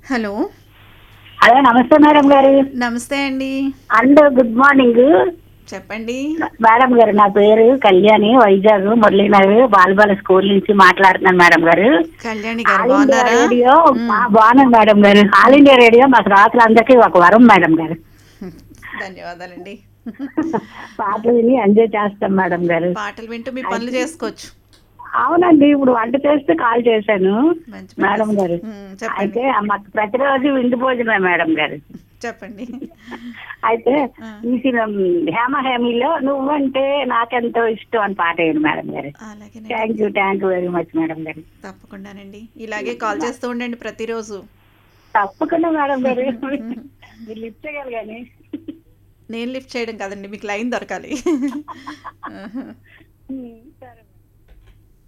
Hello hello నమస్తే madam గారు నమస్తే అండి అండ్ గుడ్ మార్నింగ్ చెప్పండి మేడం గారు నా పేరు కళ్యాణి వైజాగ్ మురళీనగర్ బాలబాల స్కూల్ నుంచి మాట్లాడుతున్నాను మేడం గారు కళ్యాణి గారు ఆల్ ఇండియా బాగున్నారా రేడియో బా- బాగున్నాను మేడం గారు ఆల్ ఇండియా రేడియో మాకు రాత్రులందరికీ ఒక వరం మేడం గారు ధన్యవాదాలండి పాటలు విని ఎంజాయ్ చేస్తాం మేడం గారు పాటలు వింటూ మీ పనులు చేసుకోవచ్చు అవునండి ఇప్పుడు వంట చేస్తే కాల్ చేశాను మంచి మేడం గారు ఉమ్, చెప్పండి అయితే మాకు ప్రతిరోజు విందు భోజనమే మేడం గారు చెప్పండి అయితే ఆ. ఈ సినిమా హేమ హేమిలో నువ్వంటే నాకెంతో ఇష్టం అని పాట వేయండి మేడం గారు అలాగే thank you thank you very much madam గారు తప్పకుండానండి ఇలాగే కాల్ చేస్తూ ఉండండి ప్రతిరోజు తప్పకుండా మేడం గారు మీరు లిఫ్ట్ చేయాలి కానీ నేను లిఫ్ట్ చేయడం కాదండి మీకు లైన్ దొరకాలి సరే